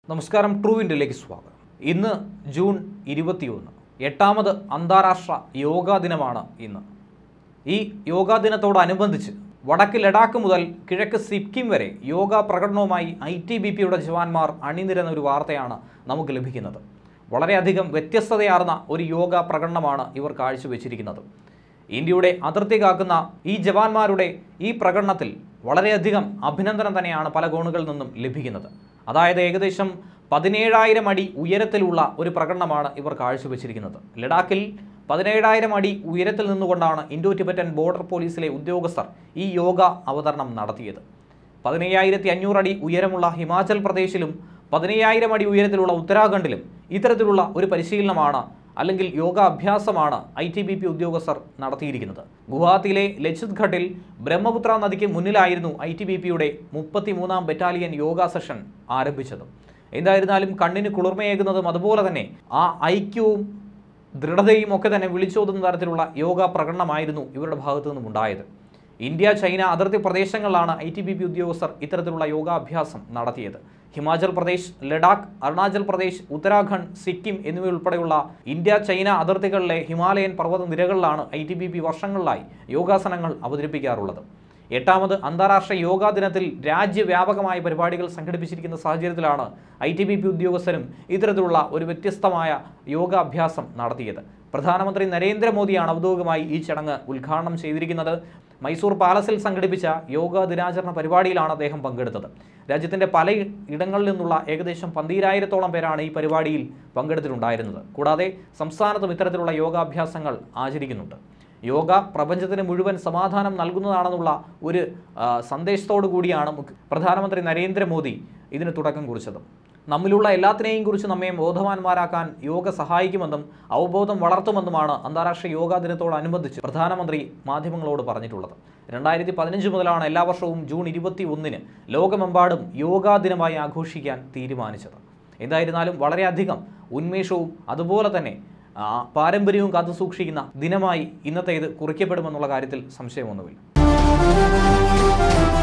നമസ്കാരം ട്രൂ ഇന്ത്യയിലേക്ക് സ്വാഗതം ഇന്ന് ജൂൺ ഇരുപത്തിയൊന്ന് എട്ടാമത് അന്താരാഷ്ട്ര യോഗാ ദിനമാണ് ഇന്ന് ഈ യോഗാ ദിനത്തോടനുബന്ധിച്ച് വടക്ക് ലഡാക്ക് മുതൽ കിഴക്ക് സിക്കിം വരെ യോഗ പ്രകടനവുമായി ഐ ടി ബി പിയുടെ ജവാന്മാർ അണിനിരന്ന ഒരു വാർത്തയാണ് നമുക്ക് ലഭിക്കുന്നത് വളരെയധികം വ്യത്യസ്തതയാർന്ന ഒരു യോഗ പ്രകടനമാണ് ഇവർ കാഴ്ചവെച്ചിരിക്കുന്നത് ഇന്ത്യയുടെ അതിർത്തി കാക്കുന്ന ഈ ജവാന്മാരുടെ ഈ പ്രകടനത്തിൽ വളരെയധികം അഭിനന്ദനം തന്നെയാണ് പല കോണുകളിൽ നിന്നും ലഭിക്കുന്നത് അതായത് ഏകദേശം പതിനേഴായിരം അടി ഉയരത്തിലുള്ള ഒരു പ്രകടനമാണ് ഇവർ കാഴ്ചവെച്ചിരിക്കുന്നത് ലഡാക്കിൽ പതിനേഴായിരം അടി ഉയരത്തിൽ നിന്നുകൊണ്ടാണ് ഇൻഡോ ടിബറ്റൻ ബോർഡർ പോലീസിലെ ഉദ്യോഗസ്ഥർ ഈ യോഗ അവതരണം നടത്തിയത് പതിനയ്യായിരത്തി അഞ്ഞൂറ് അടി ഉയരമുള്ള ഹിമാചൽ പ്രദേശിലും പതിനയ്യായിരം അടി ഉയരത്തിലുള്ള ഉത്തരാഖണ്ഡിലും ഇത്തരത്തിലുള്ള ഒരു പരിശീലനമാണ് അല്ലെങ്കിൽ യോഗാഭ്യാസമാണ് ഐ ടി ബി പി ഉദ്യോഗസ്ഥർ നടത്തിയിരിക്കുന്നത് ഗുവാഹത്തിയിലെ ലച്ചിത് ഘട്ടിൽ ബ്രഹ്മപുത്ര നദിക്ക് മുന്നിലായിരുന്നു ഐ ടി ബി പിയുടെ മുപ്പത്തി മൂന്നാം ബറ്റാലിയൻ യോഗ സെഷൻ ആരംഭിച്ചത് എന്തായിരുന്നാലും കണ്ണിന് കുളിർമയേകുന്നതും അതുപോലെ തന്നെ ആ ഐക്യവും ദൃഢതയും ഒക്കെ തന്നെ വിളിച്ചോതുന്ന തരത്തിലുള്ള യോഗ പ്രകടനമായിരുന്നു ഇവരുടെ ഭാഗത്തു നിന്നും ഉണ്ടായത് ഇന്ത്യ ചൈന അതിർത്തി പ്രദേശങ്ങളിലാണ് ഐ ടി ബി പി ഉദ്യോഗസ്ഥർ ഇത്തരത്തിലുള്ള യോഗാഭ്യാസം നടത്തിയത് ഹിമാചൽ പ്രദേശ് ലഡാക്ക് അരുണാചൽ പ്രദേശ് ഉത്തരാഖണ്ഡ് സിക്കിം എന്നിവയുൾപ്പെടെയുള്ള ഇന്ത്യ ചൈന അതിർത്തികളിലെ ഹിമാലയൻ പർവ്വത നിരകളിലാണ് ഐ ടി ബി പി വർഷങ്ങളിലായി യോഗാസനങ്ങൾ അവതരിപ്പിക്കാറുള്ളത് എട്ടാമത് അന്താരാഷ്ട്ര യോഗാ ദിനത്തിൽ രാജ്യവ്യാപകമായ പരിപാടികൾ സംഘടിപ്പിച്ചിരിക്കുന്ന സാഹചര്യത്തിലാണ് ഐ ടി ബി പി ഉദ്യോഗസ്ഥരും ഇത്തരത്തിലുള്ള ഒരു വ്യത്യസ്തമായ യോഗാഭ്യാസം നടത്തിയത് പ്രധാനമന്ത്രി നരേന്ദ്രമോദിയാണ് ഔദ്യോഗികമായി ഈ ചടങ്ങ് ഉദ്ഘാടനം ചെയ്തിരിക്കുന്നത് മൈസൂർ പാലസിൽ സംഘടിപ്പിച്ച യോഗാ ദിനാചരണ പരിപാടിയിലാണ് അദ്ദേഹം പങ്കെടുത്തത് രാജ്യത്തിൻ്റെ പല ഇടങ്ങളിൽ നിന്നുള്ള ഏകദേശം പന്തീരായിരത്തോളം പേരാണ് ഈ പരിപാടിയിൽ പങ്കെടുത്തിട്ടുണ്ടായിരുന്നത് കൂടാതെ സംസ്ഥാനത്തും ഇത്തരത്തിലുള്ള യോഗാഭ്യാസങ്ങൾ ആചരിക്കുന്നുണ്ട് യോഗ പ്രപഞ്ചത്തിന് മുഴുവൻ സമാധാനം നൽകുന്നതാണെന്നുള്ള ഒരു ആ, സന്ദേശത്തോടു കൂടിയാണ് മുഖ്യ- പ്രധാനമന്ത്രി നരേന്ദ്രമോദി ഇതിന് തുടക്കം കുറിച്ചത് നമ്മിലുള്ള എല്ലാത്തിനെയും കുറിച്ച് നമ്മെ ബോധവാന്മാരാക്കാൻ യോഗ സഹായിക്കുമെന്നും അവബോധം വളർത്തുമെന്നുമാണ് അന്താരാഷ്ട്ര യോഗാ ദിനത്തോടനുബന്ധിച്ച് പ്രധാനമന്ത്രി മാധ്യമങ്ങളോട് പറഞ്ഞിട്ടുള്ളത് രണ്ടായിരത്തി പതിനഞ്ച് മുതലാണ് എല്ലാ വർഷവും ജൂൺ ഇരുപത്തി ഒന്നിന് ലോകമെമ്പാടും യോഗാ ദിനമായി ആഘോഷിക്കാൻ തീരുമാനിച്ചത് എന്തായിരുന്നാലും വളരെയധികം ഉന്മേഷവും അതുപോലെ തന്നെ ആ, പാരമ്പര്യവും കാത്തുസൂക്ഷിക്കുന്ന ദിനമായി ഇന്നത്തെ ഇത് കുറിക്കപ്പെടുമെന്നുള്ള കാര്യത്തിൽ സംശയമൊന്നുമില്ല